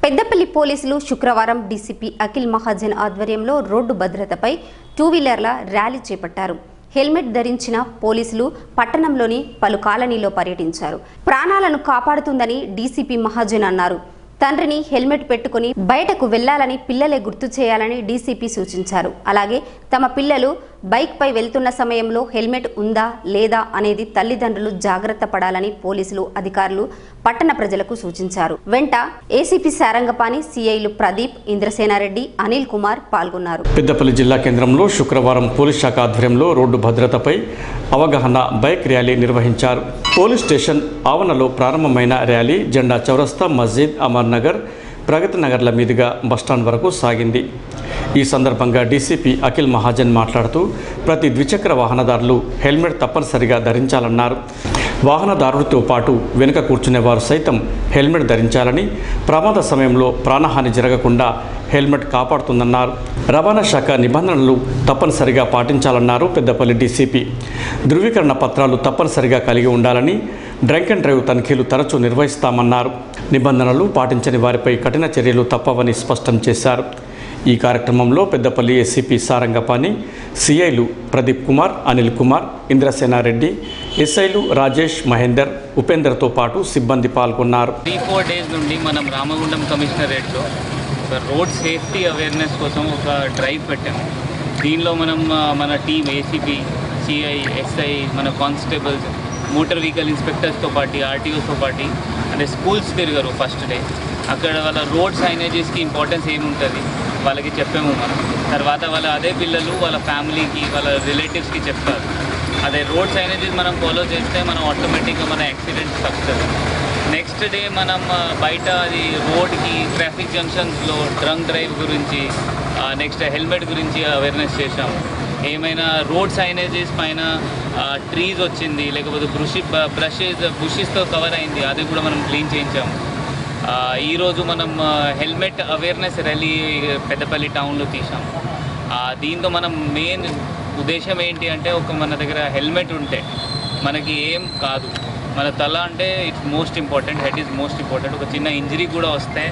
పెద్దపల్లి పోలీసులు శుక్రవారం డీసీపీ అఖిల్ మహాజన్ ఆధ్వర్యంలో రోడ్డు భద్రతపై టూ వీలర్ల ర్యాలీ చేపట్టారు హెల్మెట్ ధరించిన పోలీసులు పట్టణంలోని పలు కాలనీలో పర్యటించారు ప్రాణాలను కాపాడుతుందని డీసీపీ మహాజన్ అన్నారు తండ్రిని హెల్మెట్ పెట్టుకుని బయటకు వెళ్లాలని పిల్లలే గుర్తు చేయాలని డీసీపీ సూచించారు అలాగే తమ పిల్లలు బైక్పై వెళ్తున్న సమయంలో హెల్మెట్ ఉందా లేదా అనేది తల్లిదండ్రులు జాగ్రత్త పడాలని పోలీసులు అధికారులు పట్టణ ప్రజలకు సూచించారు వెంట ఏసీపీ సారంగపాణి సిఐలు ప్రదీప్ ఇంద్రసేనారెడ్డి అనిల్ కుమార్ పాల్గొన్నారు పెద్దపల్లి జిల్లా కేంద్రంలో శుక్రవారం పోలీస్ శాఖ ఆధ్వర్యంలో రోడ్డు భద్రతపై అవగాహన బైక్ ర్యాలీ నిర్వహించారు పోలీస్ స్టేషన్ ఆవరణలో ప్రారంభమైన ర్యాలీ జెండా చౌరస్తా మస్జిద్ అమర్ నగర్ ప్రగతి నగర్ల మీదుగా బస్టాండ్ వరకు సాగింది ఈ సందర్భంగా డీసీపీ అఖిల్ మహాజన్ మాట్లాడుతూ ప్రతి ద్విచక్ర వాహనదారులు హెల్మెట్ తప్పనిసరిగా ధరించాలన్నారు వాహనదారుడితో పాటు వెనుక కూర్చునే వారు సైతం హెల్మెట్ ధరించాలని ప్రమాద సమయంలో ప్రాణహాని జరగకుండా హెల్మెట్ కాపాడుతుందన్నారు రవాణా శాఖ నిబంధనలు తప్పనిసరిగా పాటించాలన్నారు పెద్దపల్లి డీసీపీ ధృవీకరణ పత్రాలు తప్పనిసరిగా కలిగి ఉండాలని డ్రంక్ అండ్ డ్రైవ్ తనిఖీలు తరచూ నిర్వహిస్తామన్నారు నిబంధనలు పాటించని వారిపై కఠిన చర్యలు తప్పవని స్పష్టం చేశారు ఈ కార్యక్రమంలో పెద్దపల్లి ఎస్సీపీ సారంగపాణి సిఐలు ప్రదీప్ కుమార్ అనిల్ కుమార్ ఇంద్రసేనారెడ్డి ఎస్ఐలు రాజేష్ మహేందర్ ఉపేందర్తో పాటు సిబ్బంది పాల్గొన్నారు త్రీ ఫోర్ డేస్ నుండి మనం రామగుండం కమిషనరేట్లో ఒక రోడ్ సేఫ్టీ అవేర్నెస్ కోసం ఒక డ్రైవ్ పెట్టాము దీనిలో మనం ఆ, మన టీం ఏసీపీ సిఐ ఎస్ఐ మన కానిస్టేబుల్స్ మోటార్ వెహికల్ ఇన్స్పెక్టర్స్తో పాటు ఆర్టీఓస్తో పాటు అంటే స్కూల్స్ తిరిగారు ఫస్ట్ డే అక్కడ వాళ్ళ రోడ్ సైనేజెస్కి ఇంపార్టెన్స్ ఏముంటుంది వాళ్ళకి చెప్పాము మనం తర్వాత వాళ్ళ అదే పిల్లలు వాళ్ళ ఫ్యామిలీకి వాళ్ళ రిలేటివ్స్కి చెప్తారు అదే రోడ్ సైనేజెస్ మనం ఫాలో చేస్తే మనం ఆటోమేటిక్గా మన యాక్సిడెంట్స్ తగ్గుతుంది నెక్స్ట్ డే మనం ఆ, బయట అది రోడ్కి ట్రాఫిక్ జంక్షన్స్లో డ్రంక్ డ్రైవ్ గురించి నెక్స్ట్ హెల్మెట్ గురించి అవేర్నెస్ చేశాము ఏమైనా రోడ్ సైనేజెస్ పైన ట్రీస్ వచ్చింది లేకపోతే బ్రుషి బ్రషెస్ బుషెస్తో కవర్ అయింది అది కూడా మనం క్లీన్ చేయించాము ఆ, ఈరోజు మనం హెల్మెట్ అవేర్నెస్ ర్యాలీ పెద్దపల్లి టౌన్లో తీసాం ఆ, దీంతో మనం మెయిన్ ఉద్దేశం ఏంటి అంటే ఒక మన దగ్గర హెల్మెట్ ఉంటే మనకి ఏం కాదు మన తల అంటే it's most important head is most important ఒక చిన్న ఇంజరీ కూడా వస్తే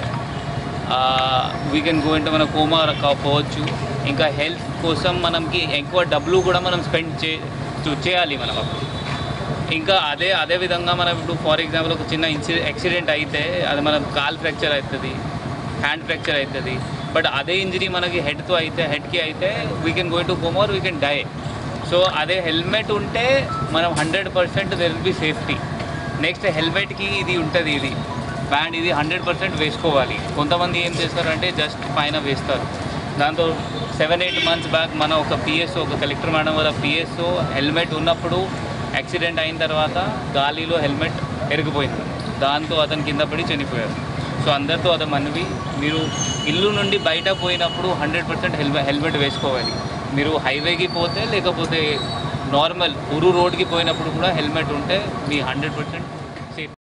వీ కెన్ గో ఇంటే మన కోమా పోవచ్చు ఇంకా హెల్త్ కోసం మనకి ఎక్కువ డబ్బులు కూడా మనం స్పెండ్ చే చేయాలి మనం అప్పుడు ఇంకా అదే అదే విధంగా మనం ఇప్పుడు ఫర్ ఎగ్జాంపుల్ ఒక చిన్న ఇన్సి యాక్సిడెంట్ అయితే అది మనం కాల్ ఫ్రాక్చర్ అవుతుంది హ్యాండ్ ఫ్రాక్చర్ అవుతుంది బట్ అదే ఇంజరీ మనకి హెడ్తో అయితే హెడ్కి అయితే we can going to home or we can die so అదే హెల్మెట్ ఉంటే మనం hundred percent there will be safety next హెల్మెట్కి ఇది ఉంటుంది ఇది బ్యాండ్ ఇది హండ్రెడ్ పర్సెంట్ వేసుకోవాలి కొంతమంది ఏం చేస్తారంటే జస్ట్ పైన వేస్తారు దాంతో సెవెన్ ఎయిట్ మంత్స్ బ్యాక్ మన ఒక పిఎస్ఓ ఒక కలెక్టర్ మేడం వల్ల పిఎస్ఓ హెల్మెట్ ఉన్నప్పుడు యాక్సిడెంట్ అయిన తర్వాత గాలిలో హెల్మెట్ ఎరిగిపోయింది దాంతో అతను కింద పడి చనిపోయారు సో అందరితో అతను మనవి మీరు ఇల్లు నుండి బయట పోయినప్పుడు హండ్రెడ్ పర్సెంట్ హెల్మెట్ హెల్మెట్ వేసుకోవాలి మీరు హైవేకి పోతే లేకపోతే నార్మల్ ఉరు రోడ్కి పోయినప్పుడు కూడా హెల్మెట్ ఉంటే మీ హండ్రెడ్ పర్సెంట్